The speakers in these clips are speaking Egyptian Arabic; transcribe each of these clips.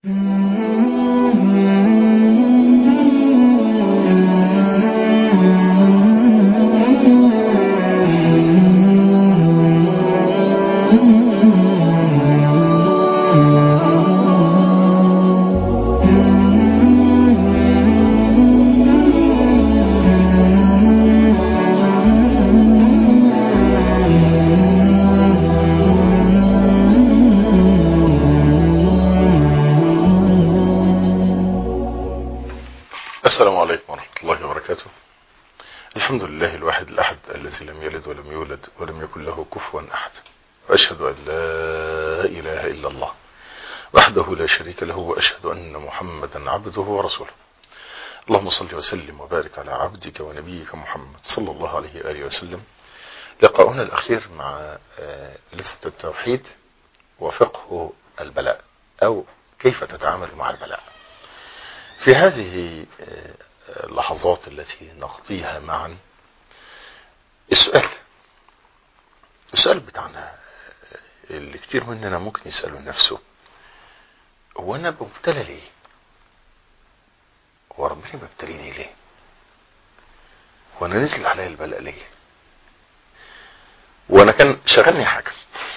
السلام عليكم ورحمة الله وبركاته الحمد لله الواحد الأحد الذي لم يلد ولم يولد ولم يكن له كفوا أحد وأشهد أن لا إله إلا الله وحده لا شريك له وأشهد أن محمدا عبده ورسوله اللهم صل وسلم وبارك على عبدك ونبيك محمد صلى الله عليه وآله وسلم لقاؤنا الأخير مع لثة التوحيد وفقه البلاء أو كيف تتعامل مع البلاء في هذه اللحظات التي نقضيها معا السؤال السؤال بتاعنا اللي كتير مننا ممكن يسأله نفسه هو أنا بمبتلى ليه هو ربنا بيبتليني ليه هو أنا نزل عليا البلاء ليه وانا كان شغلني حاجة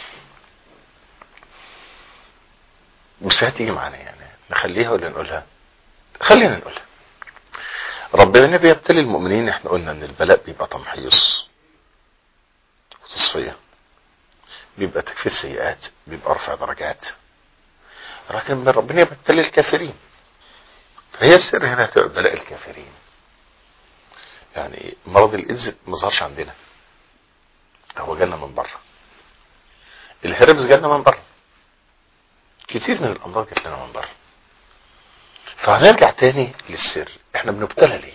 بس هتيجي معانا يعني نخليها ولا نقولها خلينا نقولها ربنا بيبتلي المؤمنين احنا قلنا ان البلاء بيبقى تمحيص وتصفية بيبقى تكفير سيئات بيبقى رفع درجات لكن من ربنا بيبتلي الكافرين فهي السر هنا هتبقى بلاء الكافرين يعني مرض الايدز ما ظهرش عندنا هو جالنا من بره الهربس جالنا من بره كتير من الامراض جات لنا من بره فهنرجع تاني للسر احنا بنبتلى ليه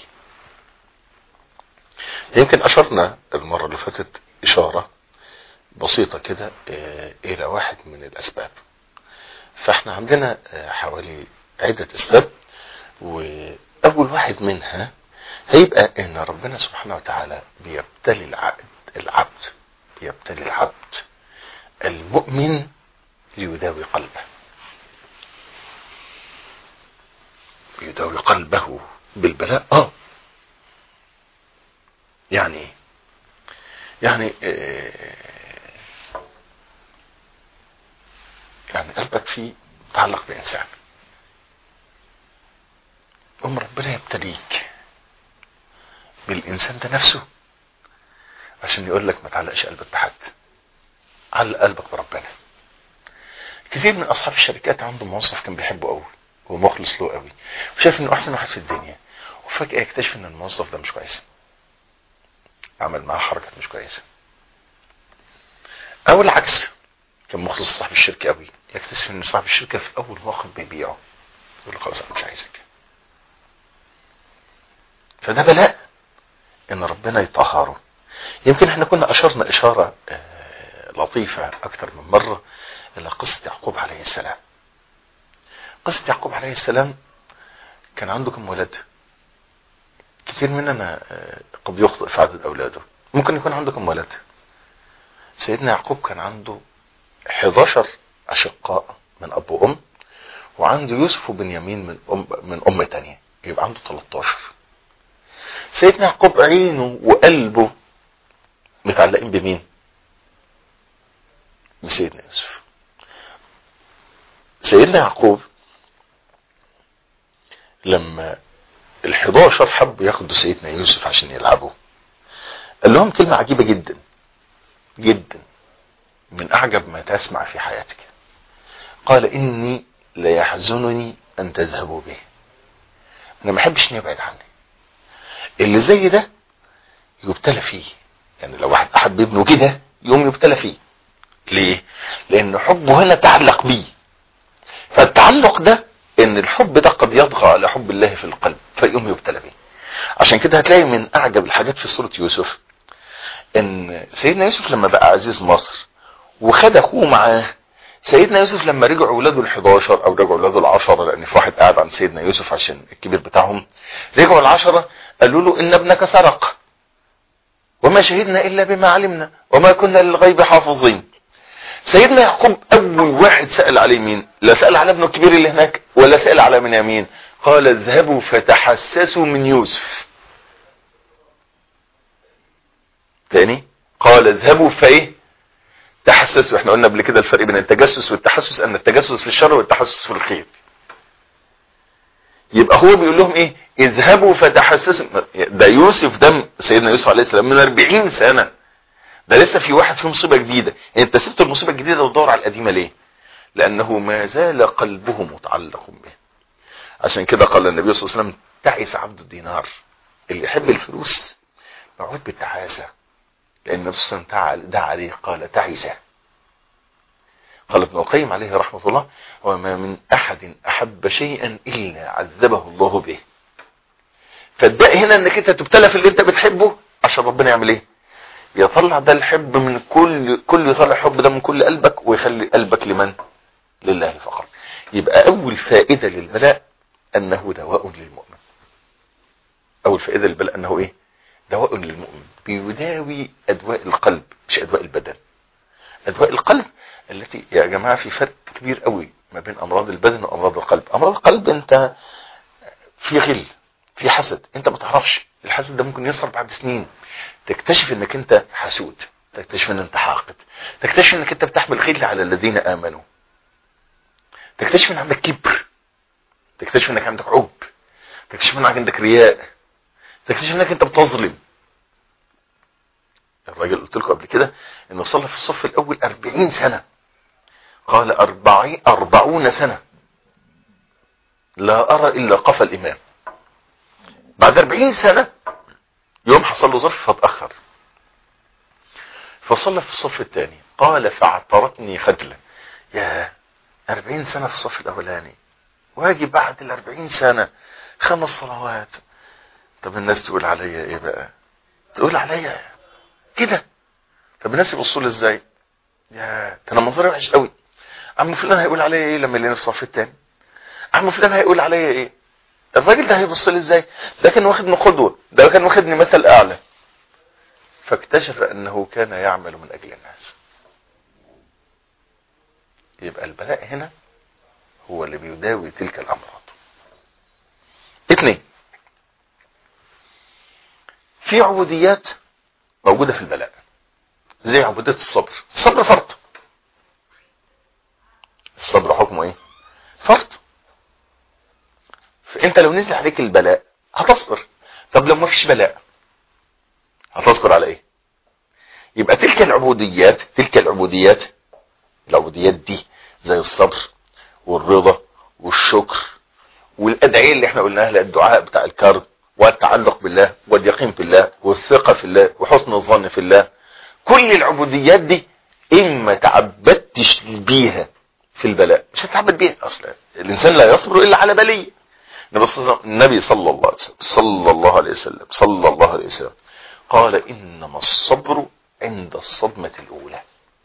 يمكن اشرنا المرة اللي فاتت اشارة بسيطة كده اه الى واحد من الاسباب فاحنا عندنا اه حوالي عدة اسباب واول واحد منها هيبقى ان ربنا سبحانه وتعالى بيبتلي العبد العبد بيبتلي العبد المؤمن ليداوي قلبه يداوي قلبه بالبلاء اه يعني يعني آه يعني قلبك فيه تعلق بإنسان أم ربنا يبتليك بالإنسان ده نفسه عشان يقول لك ما تعلقش قلبك بحد علق قلبك بربنا كثير من أصحاب الشركات عنده موظف كان بيحبه قوي ومخلص له قوي وشايف انه احسن واحد في الدنيا وفجأة يكتشف ان الموظف ده مش كويس عمل معاه حركات مش كويسة او العكس كان مخلص صاحب الشركة قوي يكتشف ان صاحب الشركة في اول موقف بيبيعه يقول له خلاص انا مش عايزك فده بلاء ان ربنا يطهره يمكن احنا كنا اشرنا اشارة لطيفة اكتر من مرة الى قصة يعقوب عليه السلام قصة يعقوب عليه السلام كان عنده كم ولد كثير مننا قد يخطئ في عدد اولاده ممكن يكون عنده كم ولد سيدنا يعقوب كان عنده 11 اشقاء من اب وام وعنده يوسف وبنيامين من ام من ام تانية يبقى عنده 13 سيدنا يعقوب عينه وقلبه متعلقين بمين بسيدنا يوسف سيدنا يعقوب لما ال11 حبوا ياخدوا سيدنا يوسف عشان يلعبوا قال لهم كلمة عجيبة جدا جدا من اعجب ما تسمع في حياتك قال اني ليحزنني ان تذهبوا به انا ما احبش اني ابعد عني اللي زي ده يبتلى فيه يعني لو واحد احب ابنه كده يوم يبتلى فيه ليه لان حبه هنا تعلق بيه فالتعلق ده ان الحب ده قد يطغى على حب الله في القلب فيقوم يبتلى به عشان كده هتلاقي من اعجب الحاجات في سورة يوسف ان سيدنا يوسف لما بقى عزيز مصر وخد اخوه معاه سيدنا يوسف لما رجعوا اولاده ال11 او رجعوا اولاده العشرة لان في واحد قاعد عند سيدنا يوسف عشان الكبير بتاعهم رجعوا العشرة قالوا له ان ابنك سرق وما شهدنا الا بما علمنا وما كنا للغيب حافظين سيدنا يعقوب اول واحد سأل عليه مين لا سأل على ابنه الكبير اللي هناك ولا سأل على من يمين قال اذهبوا فتحسسوا من يوسف تاني قال اذهبوا فايه تحسسوا احنا قلنا قبل كده الفرق بين التجسس والتحسس ان التجسس في الشر والتحسس في الخير يبقى هو بيقول لهم ايه اذهبوا فتحسسوا ده يوسف ده سيدنا يوسف عليه السلام من 40 سنة ده لسه في واحد في مصيبة جديدة انت سبت المصيبة الجديدة وتدور على القديمة ليه لانه ما زال قلبه متعلق به عشان كده قال النبي صلى الله عليه وسلم تعس عبد الدينار اللي يحب الفلوس موعود بالتعاسة لان النبي صلى الله عليه وسلم دعا عليه قال تعس قال ابن القيم عليه رحمة الله وما من احد احب شيئا الا عذبه الله به فالداء هنا انك انت تبتلى في اللي انت بتحبه عشان ربنا يعمل ايه يطلع ده الحب من كل كل يطلع الحب ده من كل قلبك ويخلي قلبك لمن لله فقط يبقى اول فائدة للبلاء انه دواء للمؤمن اول فائدة للبلاء انه ايه دواء للمؤمن بيداوي ادواء القلب مش ادواء البدن ادواء القلب التي يا جماعة في فرق كبير قوي ما بين امراض البدن وامراض القلب امراض القلب انت في غل في حسد انت ما تعرفش الحسد ده ممكن يصل بعد سنين تكتشف انك انت حسود تكتشف ان انت حاقد تكتشف انك انت بتحمل غل على الذين امنوا تكتشف ان عندك كبر تكتشف انك عندك عب تكتشف انك عندك رياء تكتشف انك انت بتظلم الراجل قلت لكم قبل كده انه صلى في الصف الاول أربعين سنة قال أربعين, أربعون سنة لا أرى إلا قفى الإمام بعد أربعين سنة يوم حصل له ظرف فاتأخر فصلى في الصف الثاني قال فاعترتني خجلة يا أربعين سنة في الصف الأولاني واجي بعد الأربعين سنة خمس صلوات طب الناس تقول عليا ايه بقى تقول عليا كده طب الناس يبصوا لي ازاي يا ده انا منظري وحش قوي عم فلان هيقول عليا ايه لما يلاقيني في الصف الثاني عم فلان هيقول عليا ايه الراجل ده هيبص لي ازاي ده كان واخدني قدوه ده كان واخدني مثل اعلى فاكتشف انه كان يعمل من اجل الناس يبقى البلاء هنا هو اللي بيداوي تلك الامراض اثنين في عبوديات موجودة في البلاء زي عبودية الصبر الصبر فرض الصبر حكمه ايه فرض فانت لو نزل عليك البلاء هتصبر طب لو ما فيش بلاء هتصبر على ايه يبقى تلك العبوديات تلك العبوديات العبوديات دي زي الصبر والرضا والشكر والادعية اللي احنا قلناها الدعاء بتاع الكرب والتعلق بالله واليقين في الله والثقة في الله وحسن الظن في الله كل العبوديات دي اما تعبدتش بيها في البلاء مش هتعبد بيها اصلا الانسان لا يصبر الا على بليه النبي صلى الله عليه وسلم صلى الله عليه وسلم صلى الله عليه وسلم قال انما الصبر عند الصدمة الاولى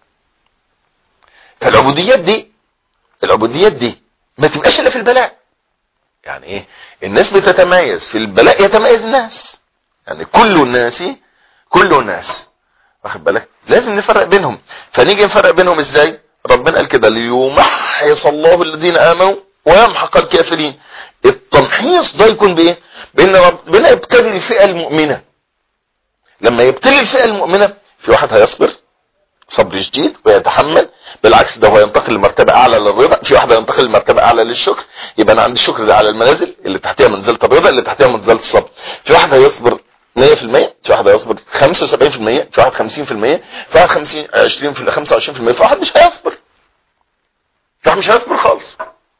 فالعبوديات دي العبوديات دي ما تبقاش الا في البلاء يعني ايه الناس بتتميز في البلاء يتميز الناس يعني كل الناس كل الناس واخد بالك لازم نفرق بينهم فنيجي نفرق بينهم ازاي ربنا قال كده ليمحص الله الذين امنوا ويمحق الكافرين التمحيص ده يكون بايه بان ربنا يبتلي الفئه المؤمنه لما يبتلي الفئه المؤمنه في واحد هيصبر صبر شديد ويتحمل بالعكس ده هو ينتقل لمرتبة اعلى للرضا في واحد ينتقل لمرتبة اعلى للشكر يبقى انا عندي الشكر ده على المنازل اللي تحتها منزلة الرضا اللي تحتها منزلة الصبر في واحد هيصبر 100% في واحد هيصبر 75% في واحد 50% في واحد 50 20 في 25% في واحد مش هيصبر في واحد مش هيصبر خالص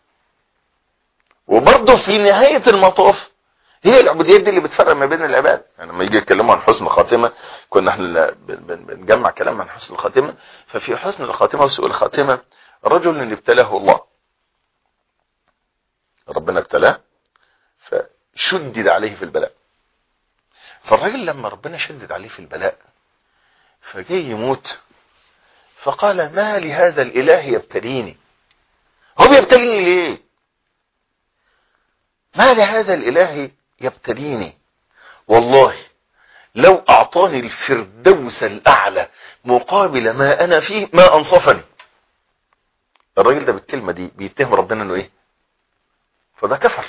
وبرضه في نهاية المطاف هي العبوديات دي اللي بتفرق ما بين العباد يعني لما يجي يتكلموا عن حسن الخاتمه كنا احنا بنجمع كلام عن حسن الخاتمه ففي حسن الخاتمه وسوء الخاتمه رجل اللي ابتلاه الله ربنا ابتلاه فشدد عليه في البلاء فالراجل لما ربنا شدد عليه في البلاء فجاي يموت فقال ما لهذا الاله يبتليني هو بيبتليني ليه ما لهذا الاله يبتليني والله لو اعطاني الفردوس الاعلى مقابل ما انا فيه ما انصفني الراجل ده بالكلمة دي بيتهم ربنا انه ايه فده كفر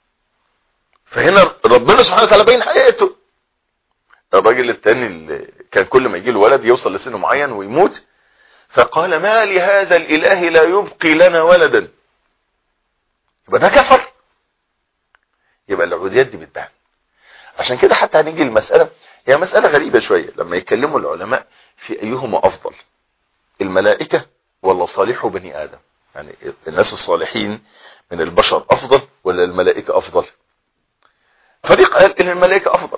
فهنا ربنا سبحانه وتعالى بين حقيقته الراجل التاني اللي كان كل ما يجي له ولد يوصل لسن معين ويموت فقال ما لهذا الاله لا يبقي لنا ولدا يبقى ده كفر يبقى العبوديات دي بتبان عشان كده حتى هنيجي المسألة هي مسألة غريبة شوية لما يتكلموا العلماء في أيهما أفضل الملائكة ولا صالح بني آدم يعني الناس الصالحين من البشر أفضل ولا الملائكة أفضل فريق قال إن الملائكة أفضل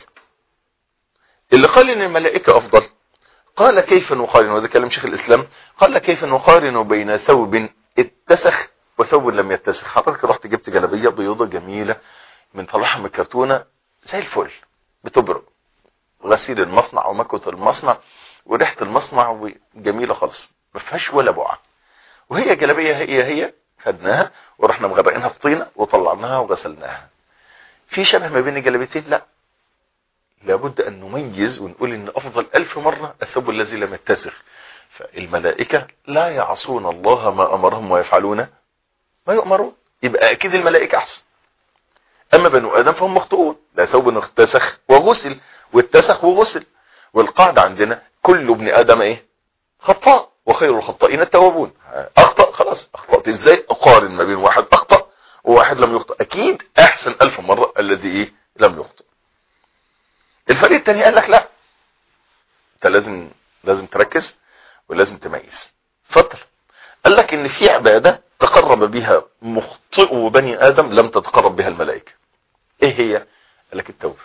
اللي قال إن الملائكة أفضل قال كيف نقارن وده كلام شيخ الإسلام قال كيف نقارن بين ثوب اتسخ وثوب لم يتسخ حضرتك رحت جبت جلابية بيضة جميلة من طلعها من الكرتونة زي الفل بتبرق غسيل المصنع ومكوة المصنع وريحة المصنع جميلة خالص ما فيهاش ولا بقعة وهي جلابية هي هي خدناها ورحنا مغرقينها في طينة وطلعناها وغسلناها في شبه ما بين الجلابيتين لا لابد ان نميز ونقول ان افضل الف مرة الثوب الذي لم يتسخ فالملائكة لا يعصون الله ما امرهم ويفعلون ما يؤمرون يبقى اكيد الملائكة احسن اما بنو ادم فهم مخطئون لا ثوب اتسخ وغسل واتسخ وغسل والقاعدة عندنا كل ابن ادم ايه خطاء وخير الخطائين التوابون اخطأ خلاص اخطأت ازاي اقارن ما بين واحد اخطأ وواحد لم يخطئ اكيد احسن الف مرة الذي ايه لم يخطئ الفريق التاني قال لك لا انت لازم لازم تركز ولازم تميز اتفضل قال لك ان في عبادة تقرب بها مخطئ بني ادم لم تتقرب بها الملائكة ايه هي قال لك التوبة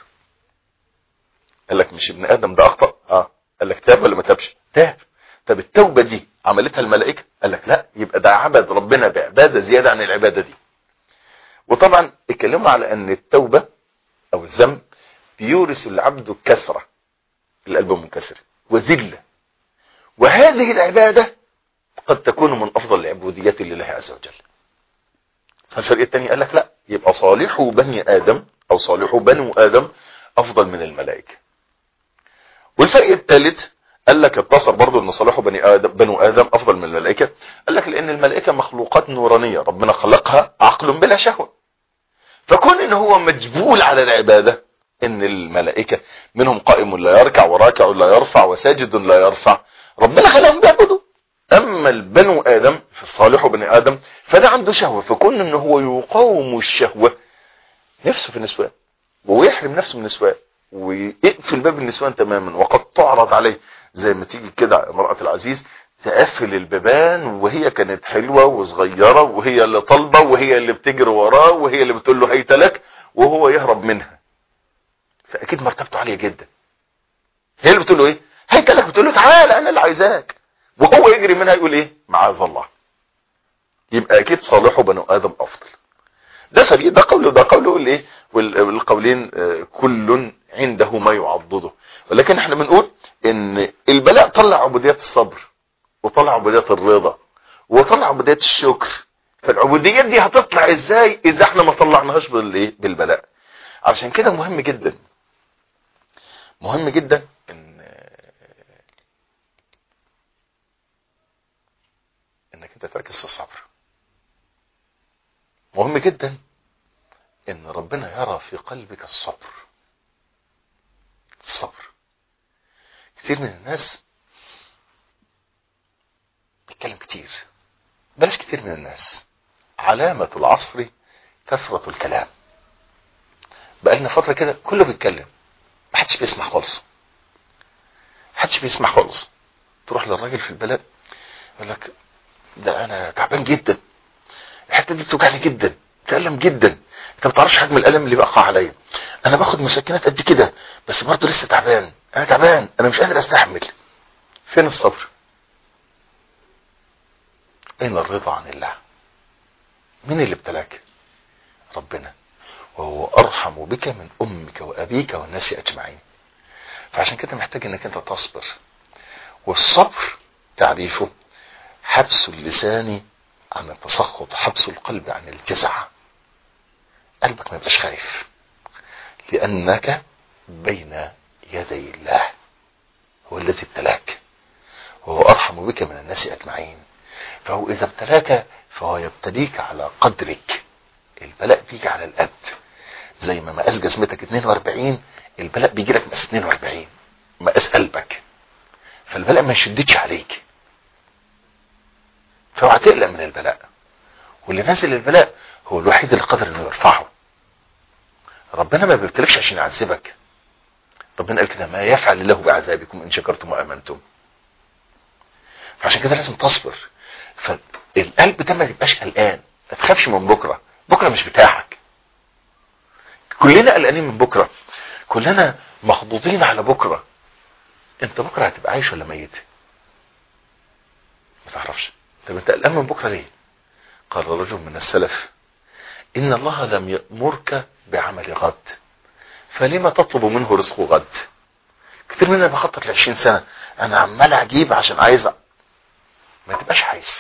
قال لك مش ابن ادم ده اخطأ اه قال لك تاب ولا ما تابش تاب طب التوبة دي عملتها الملائكة قال لك لا يبقى ده عبد ربنا بعبادة زيادة عن العبادة دي وطبعا اتكلموا على ان التوبة او الذنب بيورث العبد كسرة القلب منكسر وذلة وهذه العبادة قد تكون من افضل العبوديات لله عز وجل فالفريق الثاني قال لك لا يبقى صالح بني ادم او صالح بنو ادم افضل من الملائكة والفريق الثالث قال لك اتصل برضو ان صالح بني ادم بنو ادم افضل من الملائكة قال لك لان الملائكة مخلوقات نورانية ربنا خلقها عقل بلا شهوة فكون ان هو مجبول على العبادة ان الملائكة منهم قائم لا يركع وراكع لا يرفع وساجد لا يرفع ربنا خلقهم بيعبدوا اما البنو ادم في الصالح بني ادم فده عنده شهوة فكون ان هو يقاوم الشهوة نفسه في النسوان ويحرم نفسه من النسوان ويقفل باب النسوان تماما وقد تعرض عليه زي ما تيجي كده امرأة العزيز تقفل البيبان وهي كانت حلوة وصغيرة وهي اللي طالبة وهي اللي بتجري وراه وهي اللي بتقول له هيت لك وهو يهرب منها فاكيد مرتبته عالية جدا هي اللي بتقول له ايه هيت لك بتقول له تعالى انا اللي عايزاك وهو يجري منها يقول ايه معاذ الله يبقى اكيد صالحه بنو ادم افضل ده فريق ده قوله ده قوله الايه والقولين كل عنده ما يعضده ولكن احنا بنقول ان البلاء طلع عبوديات الصبر وطلع عبوديات الرضا وطلع عبوديات الشكر فالعبوديات دي هتطلع ازاي اذا احنا ما طلعناهاش بالايه بالبلاء عشان كده مهم جدا مهم جدا ان انك انت تركز في الصبر مهم جدا ان ربنا يرى في قلبك الصبر الصبر كتير من الناس بيتكلم كتير بلاش كتير من الناس علامة العصر كثرة الكلام بقالنا فترة كده كله بيتكلم محدش بيسمع خالص محدش بيسمع خالص تروح للراجل في البلد يقول لك ده انا تعبان جدا الحته دي بتوجعني جدا بتألم جدا انت ما تعرفش حجم الالم اللي بقى عليا انا باخد مسكنات قد كده بس برضه لسه تعبان انا تعبان انا مش قادر استحمل فين الصبر اين الرضا عن الله مين اللي ابتلاك ربنا وهو ارحم بك من امك وابيك والناس اجمعين فعشان كده محتاج انك انت تصبر والصبر تعريفه حبس اللسان عن التسخط حبس القلب عن الجزع قلبك ما يبقاش خايف لانك بين يدي الله هو الذي ابتلاك وهو ارحم بك من الناس اجمعين فهو اذا ابتلاك فهو يبتليك على قدرك البلاء بيجي على القد زي ما مقاس جسمتك 42 البلاء بيجي لك مقاس 42 مقاس قلبك فالبلاء ما يشددش عليك فاوعى تقلق من البلاء واللي نازل البلاء هو الوحيد اللي قادر انه يرفعه ربنا ما بيبتلكش عشان يعذبك ربنا قال كده ما يفعل الله بعذابكم ان شكرتم وامنتم فعشان كده لازم تصبر فالقلب ده ما يبقاش قلقان ما تخافش من بكره بكره مش بتاعك كلنا قلقانين من بكره كلنا مخضوضين على بكره انت بكره هتبقى عايش ولا ميت ما تعرفش طب انت قلقان من بكره ليه قال رجل من السلف ان الله لم يأمرك بعمل غد فلما تطلب منه رزق غد كتير مننا بخطط ل 20 سنه انا عمال اجيب عشان عايز أ- ما تبقاش عايز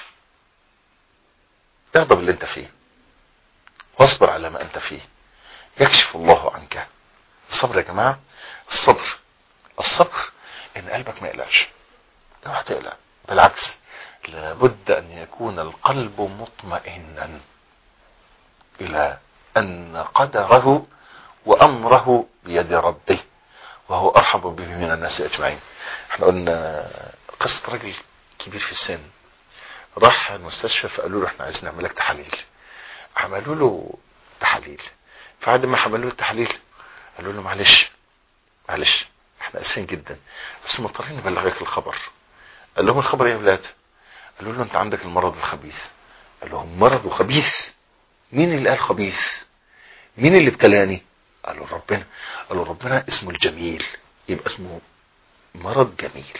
اغضب اللي انت فيه واصبر على ما انت فيه يكشف الله عنك الصبر يا جماعه الصبر الصبر ان قلبك ما يقلقش اوعى تقلق بالعكس لابد ان يكون القلب مطمئنا الى ان قدره وامره بيد ربه وهو ارحم به من الناس اجمعين احنا قلنا قصة راجل كبير في السن راح المستشفى فقالوا له احنا عايزين نعمل لك تحاليل عملوا له تحاليل فبعد ما عملوا له التحاليل قالوا له معلش معلش احنا اسفين جدا بس مضطرين نبلغك الخبر قال لهم الخبر ايه يا ولاد قالوا له انت عندك المرض الخبيث قال لهم مرض خبيث مين اللي قال خبيث مين اللي ابتلاني قالوا ربنا قالوا ربنا اسمه الجميل يبقى اسمه مرض جميل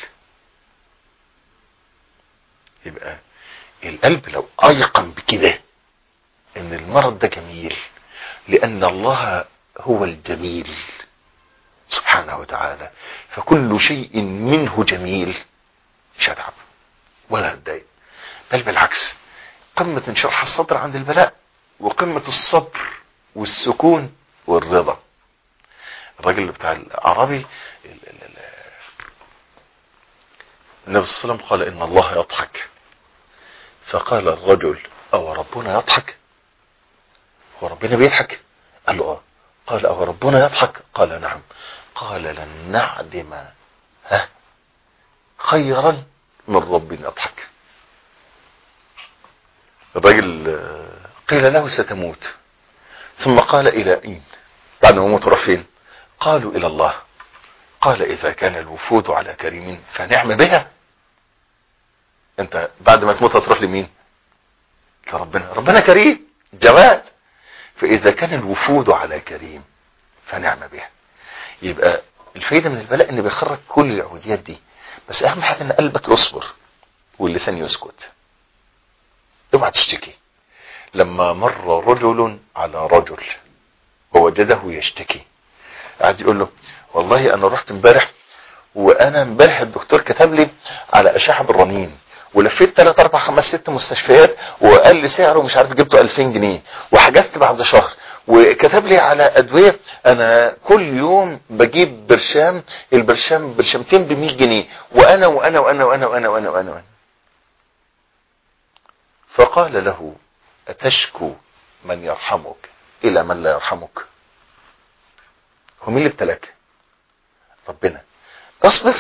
يبقى القلب لو ايقن بكده ان المرض ده جميل لان الله هو الجميل سبحانه وتعالى فكل شيء منه جميل مش هتعب ولا هتضايق بل بالعكس قمة انشراح الصدر عند البلاء وقمة الصبر والسكون والرضا الراجل بتاع الاعرابي ال- ال- ال- النبي صلى الله عليه وسلم قال ان الله يضحك فقال الرجل او ربنا يضحك هو ربنا بيضحك قال له اه قال او ربنا يضحك قال نعم قال لن نعدم ها خيرا من رب يضحك الراجل آه، قيل له ستموت ثم قال الى اين بعد ما موت راح فين قالوا الى الله قال اذا كان الوفود على كريم فنعم بها انت بعد ما تموت هتروح لمين لربنا ربنا كريم جواد فاذا كان الوفود على كريم فنعم بها يبقى الفايدة من البلاء ان بيخرج كل العبوديات دي بس اهم حاجة ان قلبك يصبر واللسان يسكت اوعى تشتكي لما مر رجل على رجل ووجده يشتكي قعد يقول له والله انا رحت امبارح وانا امبارح الدكتور كتب لي على اشعه بالرنين ولفيت 3 4 5 6 مستشفيات وقال لي سعره مش عارف جبته 2000 جنيه وحجزت بعد شهر وكتب لي على ادويه انا كل يوم بجيب برشام البرشام برشامتين ب 100 جنيه وانا وانا وانا وانا وانا وانا وانا, وأنا. فقال له اتشكو من يرحمك الى من لا يرحمك هو مين اللي ابتلاك ربنا اصبر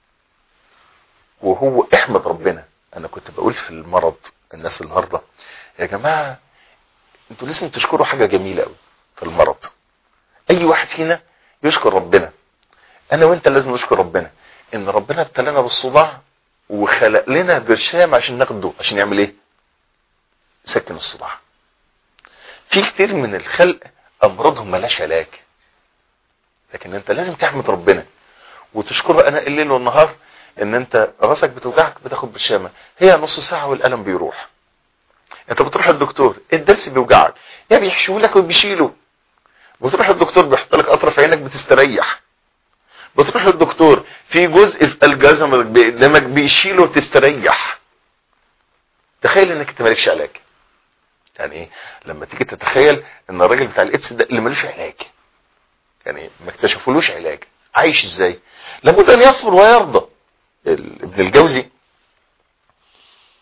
وهو احمد ربنا انا كنت بقول في المرض الناس النهارده يا جماعه انتوا لازم تشكروا حاجه جميله قوي في المرض اي واحد فينا يشكر ربنا انا وانت لازم نشكر ربنا ان ربنا ابتلانا بالصداع وخلق لنا برشام عشان ناخده عشان يعمل ايه يسكن الصداع في كتير من الخلق امراضهم ملاش علاج لكن انت لازم تحمد ربنا وتشكره انا الليل والنهار ان انت راسك بتوجعك بتاخد برشامه هي نص ساعه والالم بيروح انت بتروح الدكتور الدرس بيوجعك يا بيحشوا لك وبيشيلوا بتروح الدكتور بيحط لك اطرف عينك بتستريح بتروح للدكتور في جزء في الجزم اللي قدامك بيشيله وتستريح تخيل انك انت مالكش علاج يعني ايه لما تيجي تتخيل ان الراجل بتاع الايدز ده اللي ملوش علاج يعني ما اكتشفولوش علاج عايش ازاي لابد ان يصبر ويرضى ال- ابن الجوزي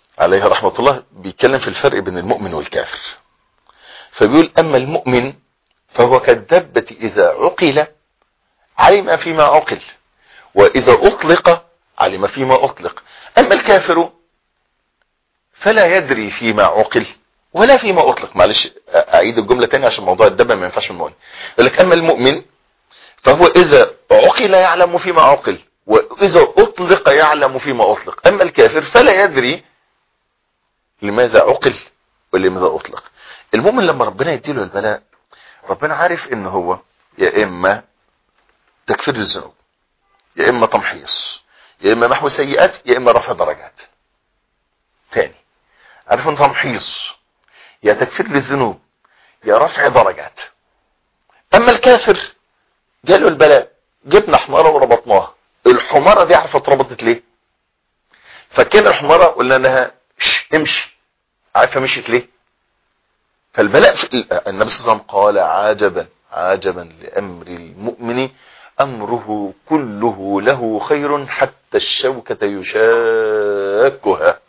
عليه رحمة الله بيتكلم في الفرق بين المؤمن والكافر فبيقول أما المؤمن فهو كالدبة إذا عقل علم فيما عقل وإذا أطلق علم فيما أطلق أما الكافر فلا يدري فيما عقل ولا فيما أطلق معلش أعيد الجملة تاني عشان موضوع الدبة ما ينفعش المؤمن يقول لك أما المؤمن فهو إذا عقل يعلم فيما عقل وإذا أطلق يعلم فيما أطلق أما الكافر فلا يدري لماذا عقل ولماذا أطلق المؤمن لما ربنا يديله البلاء ربنا عارف ان هو يا اما تكفير الذنوب يا اما تمحيص يا اما محو سيئات يا اما رفع درجات تاني عارف ان تمحيص يا تكفير للذنوب يا رفع درجات اما الكافر جاله البلاء جبنا حمارة وربطناها الحمارة دي عارفة اتربطت ليه فكان الحمارة قلنا لها امشي عارفة مشيت ليه فالبلاء في النبي صلى الله عليه وسلم قال عجبا عجبا لأمر المؤمن أمره كله له خير حتى الشوكة يشاكها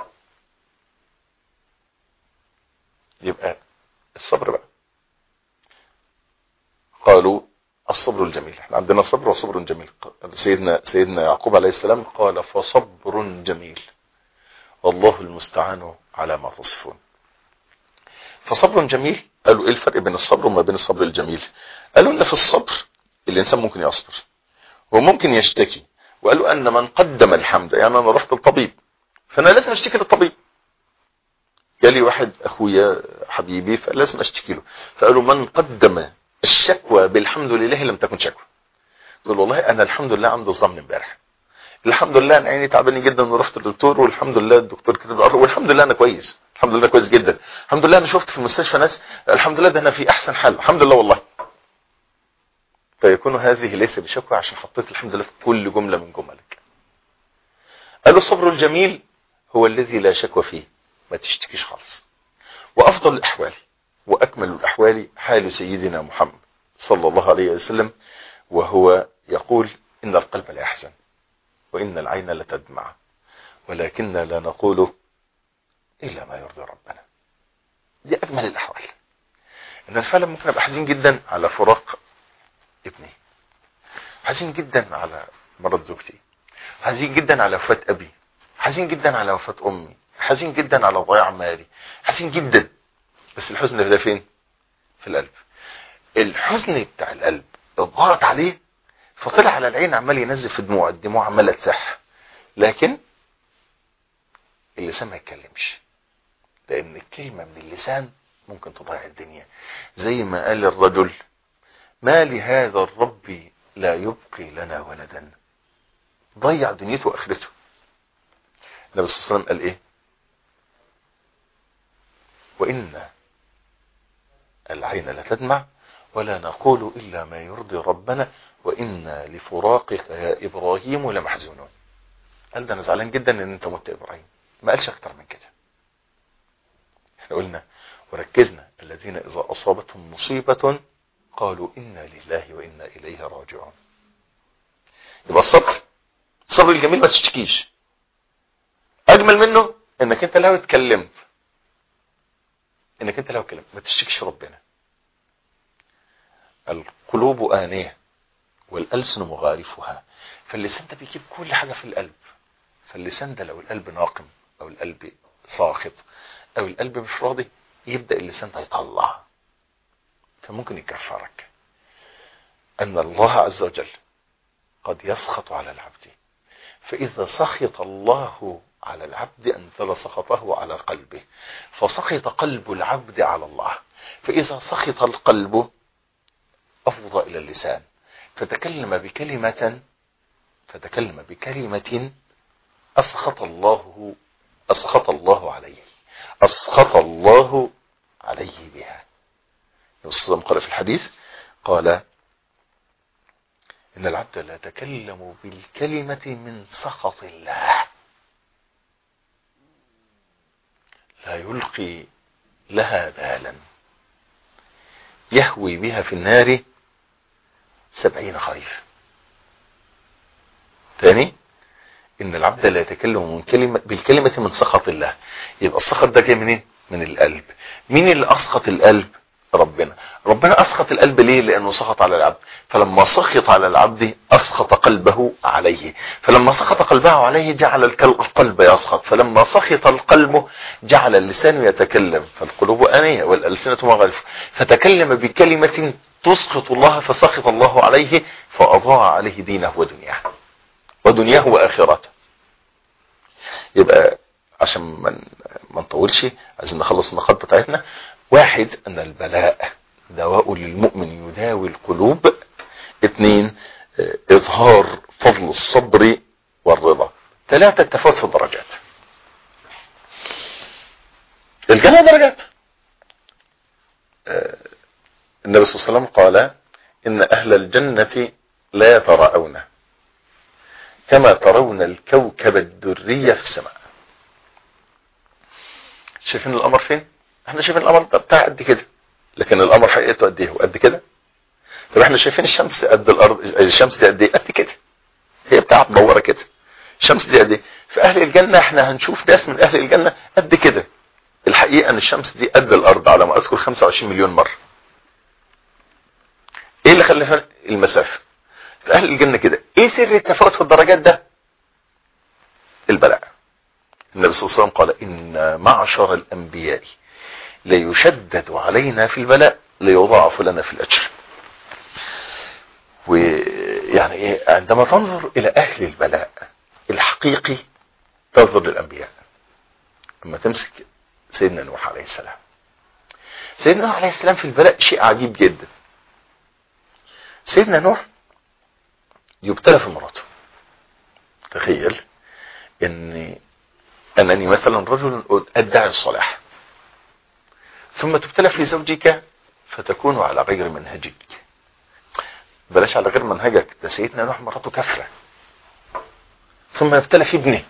يبقى الصبر بقى قالوا الصبر الجميل احنا عندنا صبر وصبر جميل سيدنا سيدنا يعقوب عليه السلام قال فصبر جميل والله المستعان على ما تصفون فصبر جميل قالوا ايه الفرق بين الصبر وما بين الصبر الجميل قالوا ان في الصبر الانسان ممكن يصبر وممكن يشتكي وقالوا ان من قدم الحمد يعني انا رحت للطبيب فانا لازم اشتكي للطبيب جالي واحد اخويا حبيبي فلازم اشتكي له فقالوا من قدم الشكوى بالحمد لله لم تكن شكوى تقول والله انا الحمد لله عندي صداع من امبارح الحمد لله انا عيني تعباني جدا ورحت للدكتور والحمد لله الدكتور كتب الارض والحمد لله انا كويس الحمد لله كويس جدا الحمد لله انا شفت في المستشفى ناس الحمد لله ده انا في احسن حال الحمد لله والله فيكون هذه ليس بشكوى عشان حطيت الحمد لله في كل جمله من جملك قالوا الصبر الجميل هو الذي لا شكوى فيه ما تشتكيش خالص وافضل الاحوال واكمل الاحوال حال سيدنا محمد صلى الله عليه وسلم وهو يقول ان القلب لا يحزن وان العين لتدمع ولكننا لا نقول الا ما يرضي ربنا دي اجمل الاحوال ان انا فعلا ممكن ابقى حزين جدا على فراق ابني حزين جدا على مرض زوجتي حزين جدا على وفاة ابي حزين جدا على وفاة امي حزين جدا على ضياع مالي حزين جدا بس الحزن ده فين في القلب الحزن بتاع القلب الضغط عليه فطلع على العين عمال ينزل في دموع الدموع عماله تسح لكن اللسان ما يتكلمش لان الكلمه من اللسان ممكن تضيع الدنيا زي ما قال الرجل ما لهذا الرب لا يبقي لنا ولدا ضيع دنيته واخرته النبي صلى الله عليه وسلم قال ايه وان العين لا تدمع ولا نقول الا ما يرضي ربنا وانا لفراقك يا ابراهيم لمحزونون قال ده انا زعلان جدا ان انت مت يا ابراهيم ما قالش اكتر من كده احنا قلنا وركزنا الذين اذا اصابتهم مصيبة قالوا انا لله وانا اليه راجعون يبقى الصبر الصبر الجميل ما تشتكيش اجمل منه انك انت لو اتكلمت انك انت لو اتكلمت ما تشتكيش ربنا القلوب آنية والألسن مغارفها فاللسان ده بيجيب كل حاجة في القلب فاللسان ده لو القلب ناقم أو القلب ساخط أو القلب مش راضي يبدأ اللسان ده يطلع فممكن يكفرك أن الله عز وجل قد يسخط على العبد فإذا سخط الله على العبد أنزل سخطه على قلبه فسخط قلب العبد على الله فإذا سخط القلب أفضى إلى اللسان فتكلم بكلمة فتكلم بكلمة أسخط الله أسخط الله عليه أسخط الله عليه بها النبي صلى الله عليه وسلم قال في الحديث قال إن العبد لا يتكلم بالكلمة من سخط الله لا يلقي لها بالا يهوي بها في النار سبعين خريف ثاني ان العبد لا يتكلم من كلمة بالكلمة من سخط الله يبقى السخط ده جاي منين من القلب مين اللي اسخط القلب ربنا ربنا اسخط القلب ليه لانه سخط على العبد فلما سخط على العبد اسخط قلبه عليه فلما سخط قلبه عليه جعل القلب يسخط فلما سخط القلب جعل اللسان يتكلم فالقلوب انيه والالسنه مغالف فتكلم بكلمه تسخط الله فسخط الله عليه فاضاع عليه دينه ودنياه ودنياه واخرته يبقى عشان ما ما نطولش عايزين نخلص النقاط بتاعتنا واحد ان البلاء دواء للمؤمن يداوي القلوب اثنين اظهار فضل الصبر والرضا ثلاثة التفاوت في الدرجات الجنة درجات النبي صلى الله عليه وسلم قال ان اهل الجنة لا يتراءون كما ترون الكوكب الدري في السماء شايفين القمر فين احنا شايفين القمر بتاع قد كده لكن القمر حقيقته قد ايه قد كده طب احنا شايفين الشمس قد الارض الشمس دي قد ايه قد كده هي بتاعت مدوره كده الشمس دي قد ايه في اهل الجنه احنا هنشوف ناس من اهل الجنه قد كده الحقيقه ان الشمس دي قد الارض على ما اذكر 25 مليون مره ايه اللي خلى فرق المسافه في اهل الجنه كده ايه سر التفاوت في الدرجات ده البلاء النبي صلى الله عليه وسلم قال ان معشر الانبياء ليشدد علينا في البلاء ليضاعف لنا في الاجر ويعني ايه عندما تنظر الى اهل البلاء الحقيقي تنظر للانبياء لما تمسك سيدنا نوح عليه السلام سيدنا نوح عليه السلام في البلاء شيء عجيب جدا سيدنا نوح يبتلى في مراته تخيل ان انني مثلا رجل ادعي الصلاح ثم تبتلى في زوجك فتكون على غير منهجك بلاش على غير منهجك ده سيدنا نوح مراته كفرة ثم يبتلى في ابنه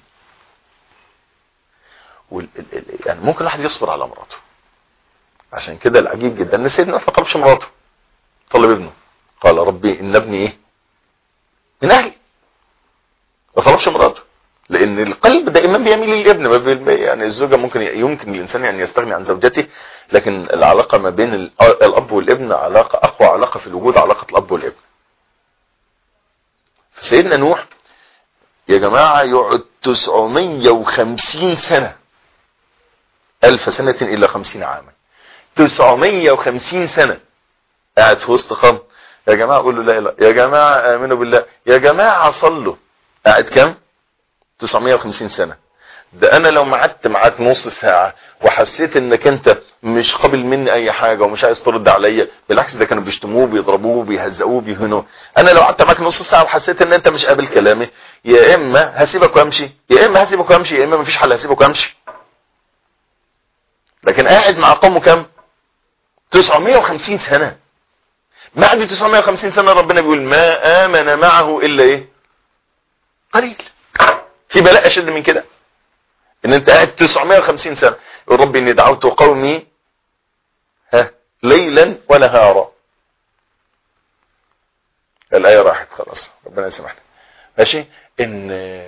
وال... يعني ممكن الواحد يصبر على مراته عشان كده العجيب جدا ان سيدنا نوح ما طلبش مراته طلب ابنه قال ربي ان ابني ايه من اهلي ما طلبش مراته لان القلب دائما بيميل للابن ما بي... يعني الزوجه ممكن يمكن الانسان يعني يستغني عن زوجته لكن العلاقه ما بين الاب والابن علاقه اقوى علاقه في الوجود علاقه الاب والابن سيدنا نوح يا جماعه يقعد 950 سنه ألف سنة إلا خمسين عاما 950 سنة قاعد في وسط خم يا جماعة قولوا لا إله يا جماعة آمنوا بالله يا جماعة صلوا قاعد كم 950 سنة ده انا لو قعدت معاك نص ساعة وحسيت انك انت مش قابل مني اي حاجة ومش عايز ترد عليا بالعكس ده كانوا بيشتموه بيضربوه بيهزقوه بيهنوه انا لو قعدت معاك نص ساعة وحسيت ان انت مش قابل كلامي يا اما هسيبك وامشي يا اما هسيبك وامشي يا اما مفيش حل هسيبك وامشي لكن قاعد مع قومه كم 950 سنة بعد 950 سنة ربنا بيقول ما آمن معه إلا إيه قليل في بلاء أشد من كده إن أنت قاعد 950 سنة يقول ربي إني دعوت قومي ها ليلا ونهارا الآية راحت خلاص ربنا يسامحنا ماشي إن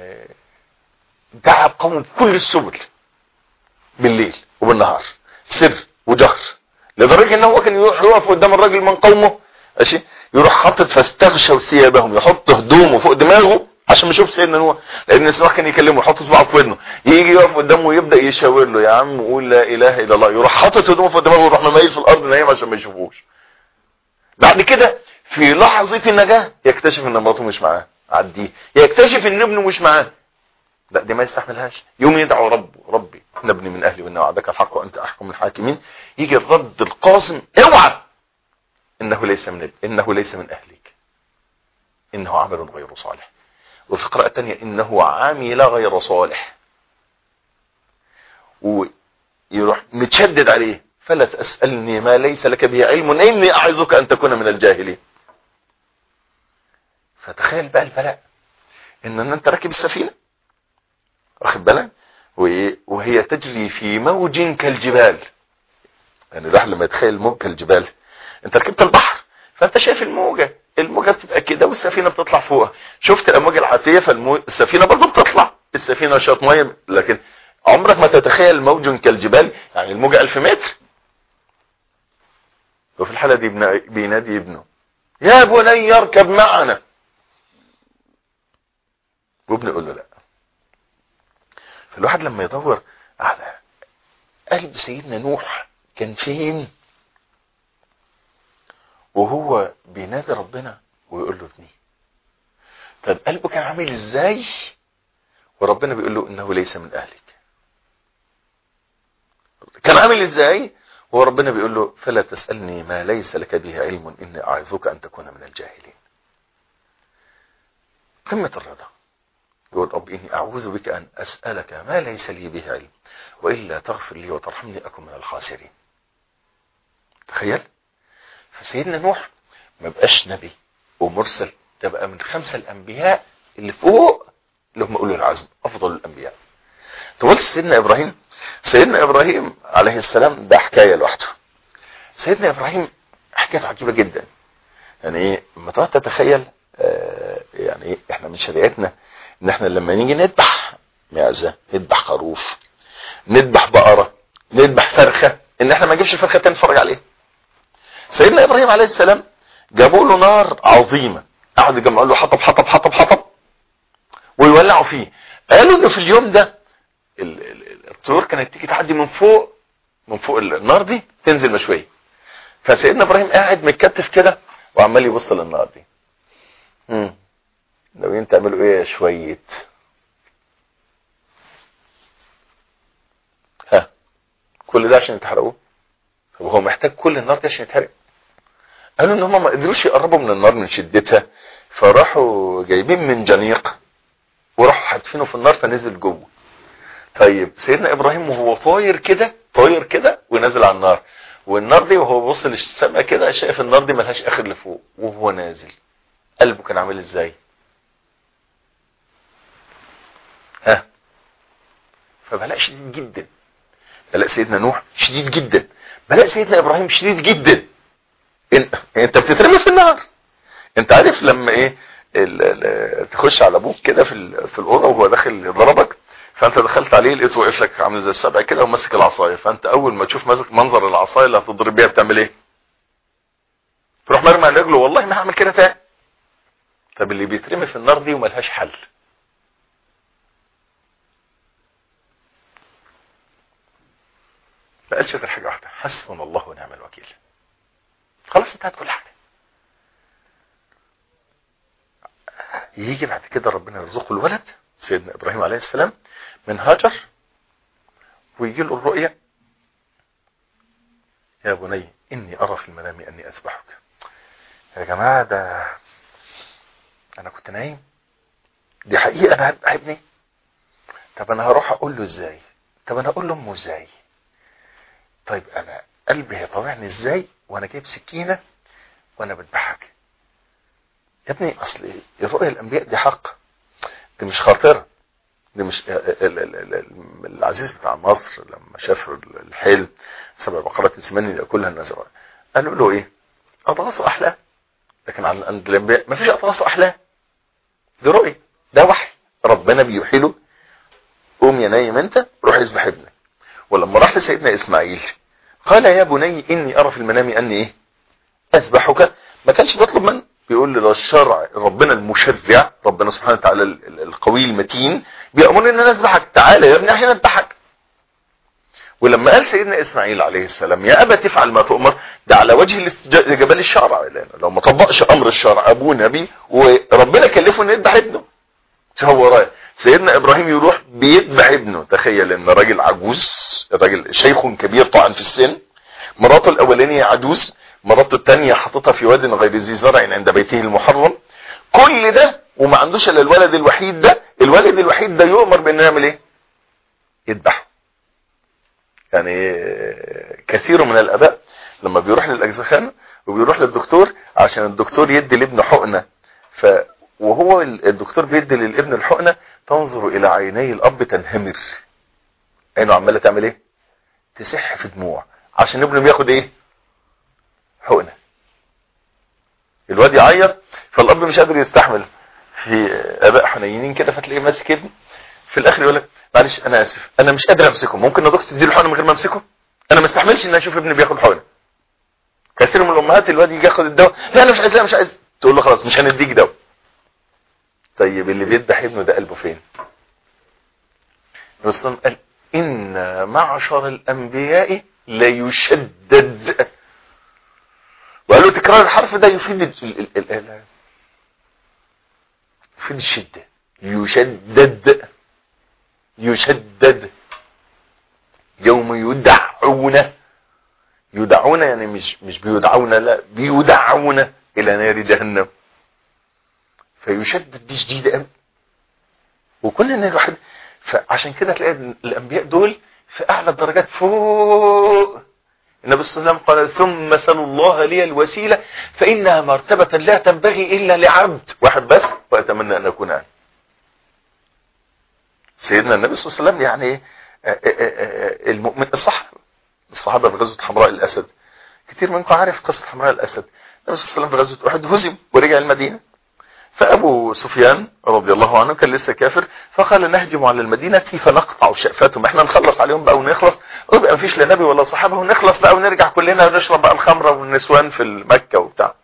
دعا قوم بكل السبل بالليل وبالنهار سر وجهر لدرجه ان هو كان يروح يقف قدام الراجل من قومه ماشي يروح حاطط فاستغشوا ثيابهم يحط هدومه فوق دماغه عشان ما يشوف سيدنا نوح لان السماح كان يكلمه يحط صباعه في ودنه يجي يقف قدامه ويبدا يشاور له يا عم قول لا اله الا الله يروح حاطط هدومه فوق دماغه ويروح مميل في الارض نايم عشان ما يشوفوش بعد كده في لحظه النجاه يكتشف ان مراته مش معاه عديه يكتشف ان ابنه مش معاه لا دي ما يستحملهاش يوم يدعو ربه ربي نبني من اهلي وان وعدك الحق وانت احكم الحاكمين يجي الرد القاسم اوعى انه ليس من انه ليس من اهلك انه عمل غير صالح وفي قراءة تانية انه عامل غير صالح ويروح متشدد عليه فلا تسألني ما ليس لك به علم اني اعظك ان تكون من الجاهلين فتخيل بقى البلاء ان انت راكب السفينه واخد بالك وهي تجري في موج كالجبال يعني الواحد لما يتخيل موج كالجبال انت ركبت البحر فانت شايف الموجة الموجة بتبقى كده والسفينة بتطلع فوقها شفت الامواج العاتية فالسفينة برضه بتطلع السفينة شاط مية لكن عمرك ما تتخيل موج كالجبال يعني الموجة ألف متر وفي الحالة دي بينادي ابنه يا بني اركب معنا وابنه يقول له لا فالواحد لما يدور على قلب سيدنا نوح كان فين وهو بينادي ربنا ويقول له ابني طب قلبه كان عامل ازاي وربنا بيقول له انه ليس من اهلك كان عامل ازاي وربنا بيقول له فلا تسألني ما ليس لك به علم إني أعظك أن تكون من الجاهلين قمة الرضا يقول رب إني أعوذ بك أن أسألك ما ليس لي به علم وإلا تغفر لي وترحمني أكون من الخاسرين تخيل فسيدنا نوح ما بقاش نبي ومرسل تبقى من خمسة الأنبياء اللي فوق اللي هم أولو العزم أفضل الأنبياء تقول سيدنا إبراهيم سيدنا ابراهيم عليه السلام ده حكاية لوحده سيدنا ابراهيم حكايته عجيبة جدا يعني ايه لما تقعد تتخيل آه يعني ايه احنا من شريعتنا ان احنا لما نيجي نذبح معزة نذبح خروف نذبح بقرة نذبح فرخة ان احنا ما نجيبش فرخة تاني نتفرج عليها سيدنا ابراهيم عليه السلام جابوا له نار عظيمة قعدوا يجمعوا له حطب حطب حطب حطب ويولعوا فيه قالوا انه في اليوم ده الطيور كانت تيجي تعدي من فوق من فوق النار دي تنزل مشويه فسيدنا ابراهيم قاعد متكتف كده وعمال يبص للنار دي امم ناويين تعملوا ايه يا شويه ها كل ده عشان يتحرقوه طب هو محتاج كل النار دي عشان يتحرق قالوا ان هم ما قدروش يقربوا من النار من شدتها فراحوا جايبين من جنيق وراحوا حادفينه في النار فنزل جوه طيب سيدنا ابراهيم وهو طاير كده طاير كده ونازل على النار والنار دي وهو بص للسماء كده شايف النار دي ملهاش اخر لفوق وهو نازل قلبه كان عامل ازاي ها فبلاء شديد جدا بلاء سيدنا نوح شديد جدا بلاء سيدنا ابراهيم شديد جدا انت بتترمي في النار انت عارف لما ايه ال ال تخش على ابوك كده في في الاوضه وهو داخل يضربك فانت دخلت عليه لقيته واقف لك عامل زي السبع كده وماسك العصايه فانت اول ما تشوف ماسك منظر العصايه اللي هتضرب بيها بتعمل ايه تروح مرمي على رجله والله ما هعمل كده تاني طب اللي بيترمي في النار دي وملهاش حل ما قالش غير حاجه واحده حسبنا الله ونعم الوكيل خلاص انتهت كل حاجه يجي بعد كده ربنا يرزقه الولد سيدنا ابراهيم عليه السلام من هاجر ويجي له الرؤيا يا بني اني ارى في المنام اني اذبحك يا جماعه ده انا كنت نايم دي حقيقه انا هذبح ابني طب انا هروح اقول له ازاي طب انا اقول لامه ازاي طيب انا قلبي هيطوعني ازاي وانا جايب سكينه وانا بذبحك يا ابني اصل الرؤيا الانبياء دي حق دي مش خاطره دي مش العزيز بتاع مصر لما شاف الحلم سبع بقرات ثمان ياكلها الناس قالوا له ايه اضغاث احلام لكن عند الانبياء ما فيش اضغاث احلام دي رؤيه ده وحي ربنا بيوحي له قوم يا نايم انت روح اذبح ابنك ولما راح لسيدنا اسماعيل قال يا بني اني ارى في المنام اني ايه اذبحك ما كانش بيطلب منه بيقول لي ده الشرع ربنا المشرع ربنا سبحانه وتعالى القوي المتين بيأمرني ان انا اذبحك تعالى يا ابني عشان اذبحك ولما قال سيدنا اسماعيل عليه السلام يا ابا تفعل ما تؤمر ده على وجه جبل الشرع لو ما طبقش امر الشرع ابوه نبي وربنا كلفه انه يذبح ابنه هو رايح سيدنا ابراهيم يروح بيذبح ابنه تخيل ان راجل عجوز راجل شيخ كبير طبعا في السن مراته الاولانيه عجوز مراته الثانيه حاططها في واد غير ذي زرع عند بيته المحرم كل ده وما عندوش الا الولد الوحيد ده الولد الوحيد ده يؤمر بانه يعمل ايه يذبحه يعني كثير من الاباء لما بيروح للاجزخانه وبيروح للدكتور عشان الدكتور يدي لابنه حقنه ف وهو الدكتور بيدي للابن الحقنه تنظر الى عيني الاب تنهمر عينه عماله تعمل ايه تسح في دموع عشان ابنه بياخد ايه حقنه الواد يعيط فالاب مش قادر يستحمل في اباء حنينين كده فتلاقيه ماسك ابنه في الاخر يقول لك معلش انا اسف انا مش قادر امسكه ممكن ندوك تديله حقنه من غير ما امسكه انا ما استحملش ان اشوف ابني بياخد حقنه كثير من الامهات الواد يجي ياخد الدواء لا انا مش عايز لا مش عايز تقول له خلاص مش هنديك دواء طيب اللي بيذبح ابنه ده قلبه فين الرسول قال ان معشر الانبياء لا يشدد وقالوا تكرار الحرف ده يفيد ال ال ال ال يفيد الشدة يشدد يشدد يوم يدعون يدعون يعني مش مش بيدعون لا بيدعون الى نار جهنم فيشدد دي شديده قوي وكل ان الواحد فعشان كده تلاقي الانبياء دول في اعلى الدرجات فوق النبي صلى الله عليه وسلم قال ثم سلوا الله لي الوسيله فانها مرتبه لا تنبغي الا لعبد واحد بس واتمنى ان اكون انا سيدنا النبي صلى الله عليه وسلم يعني المؤمن الصحابه الصحابه في غزوه حمراء الاسد كتير منكم عارف قصه حمراء الاسد النبي صلى الله عليه وسلم في غزوه احد هزم ورجع المدينه فابو سفيان رضي الله عنه كان لسه كافر فقال نهجم على المدينه فنقطع شأفاتهم احنا نخلص عليهم بقى ونخلص ويبقى مفيش لا نبي ولا صحابه ونخلص بقى ونرجع كلنا ونشرب بقى الخمره والنسوان في مكه وبتاع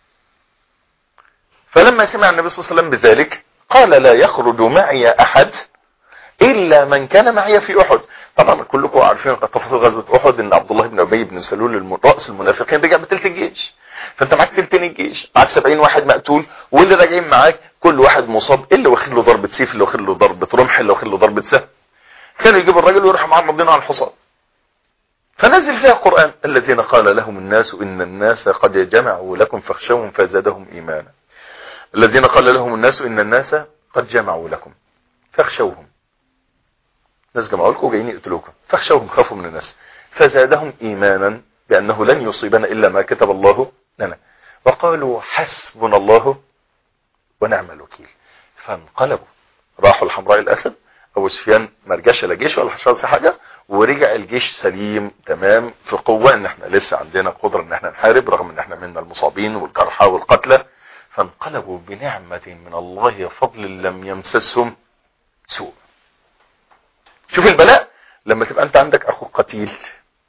فلما سمع النبي صلى الله عليه وسلم بذلك قال لا يخرج معي احد الا من كان معي في احد طبعا كلكم عارفين تفاصيل غزوه احد ان عبد الله بن ابي بن سلول راس المنافقين رجع بثلث الجيش فانت معاك تلتين الجيش معاك 70 واحد مقتول واللي راجعين معاك كل واحد مصاب اللي واخد له ضربه سيف اللي واخد له ضربه رمح اللي واخد له ضربه سهم كانوا يجيبوا الراجل ويروحوا معرضينه على الحصان فنزل فيها قرآن الذين قال لهم الناس إن الناس قد جمعوا لكم فاخشوهم فزادهم إيمانا الذين قال لهم الناس إن الناس قد جمعوا لكم فاخشوهم ناس جمعوا لكم وجايين يقتلوكم فاخشوهم خافوا من الناس فزادهم إيمانا بأنه لن يصيبنا إلا ما كتب الله لنا وقالوا حسبنا الله ونعم الوكيل فانقلبوا راحوا الحمراء الأسد أبو سفيان ما رجعش لا جيش ولا حصل حاجة ورجع الجيش سليم تمام في قوة ان احنا لسه عندنا قدرة ان احنا نحارب رغم ان احنا منا المصابين والجرحى والقتلى فانقلبوا بنعمة من الله فضل لم يمسسهم سوء شوف البلاء لما تبقى انت عندك اخوك قتيل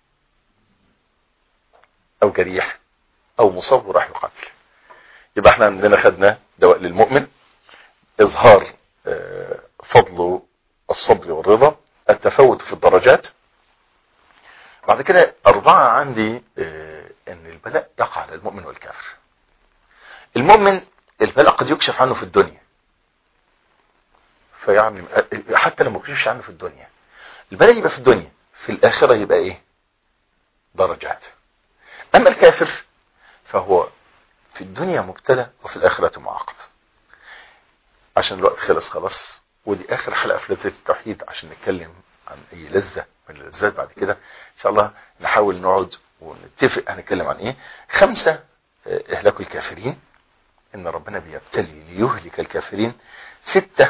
او جريح او مصاب وراح يقتل يبقى احنا عندنا خدنا دواء للمؤمن اظهار فضله الصبر والرضا التفاوت في الدرجات بعد كده أربعة عندي أن البلاء يقع على المؤمن والكافر المؤمن البلاء قد يكشف عنه في الدنيا فيعني حتى لو ما كشفش عنه في الدنيا البلاء يبقى في الدنيا في الآخرة يبقى إيه درجات أما الكافر فهو في الدنيا مبتلى وفي الآخرة معاقب عشان الوقت خلص خلاص ودي اخر حلقه في لذه التوحيد عشان نتكلم عن اي لذه من اللذات بعد كده ان شاء الله نحاول نقعد ونتفق هنتكلم عن ايه خمسه اهلاك الكافرين ان ربنا بيبتلي ليهلك الكافرين سته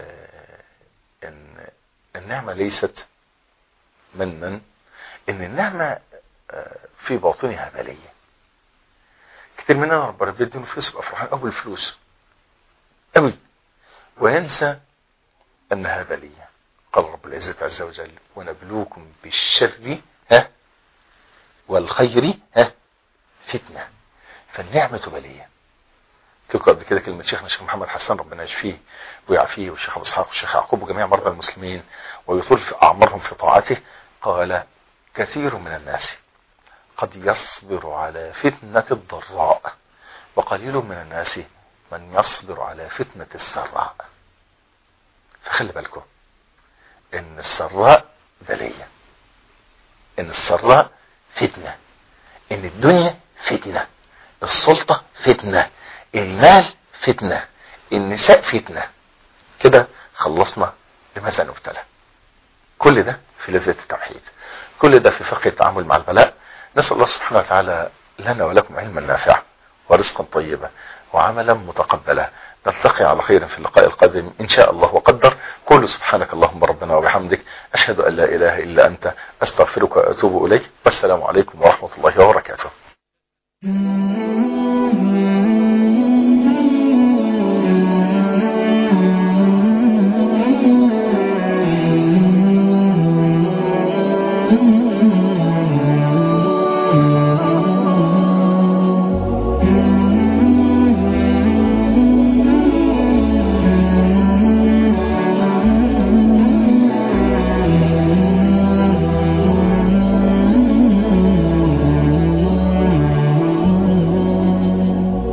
ان النعمه ليست منا ان النعمه في باطنها بليه كتير مننا ربنا بيديله فلوس يبقى فرحان قوي الفلوس قوي وينسى أنها بلية قال رب العزة عز وجل ونبلوكم بالشر ها والخير ها فتنة فالنعمة بلية تذكر قبل كده كلمة شيخنا الشيخ محمد حسان ربنا يشفيه ويعافيه والشيخ أبو إسحاق والشيخ يعقوب وجميع مرضى المسلمين ويطول في أعمارهم في طاعته قال كثير من الناس قد يصبر على فتنة الضراء وقليل من الناس من يصبر على فتنة السراء فخلي بالكم ان السراء بلية ان السراء فتنة ان الدنيا فتنة السلطة فتنة المال فتنة النساء فتنة كده خلصنا لماذا نبتلى كل ده في لذة التوحيد كل ده في فقه التعامل مع البلاء نسأل الله سبحانه وتعالى لنا ولكم علما نافعا ورزقا طيبا وعملا متقبلا نلتقي على خير في اللقاء القادم إن شاء الله وقدر قولوا سبحانك اللهم ربنا وبحمدك أشهد أن لا إله إلا أنت أستغفرك وأتوب إليك والسلام عليكم ورحمة الله وبركاته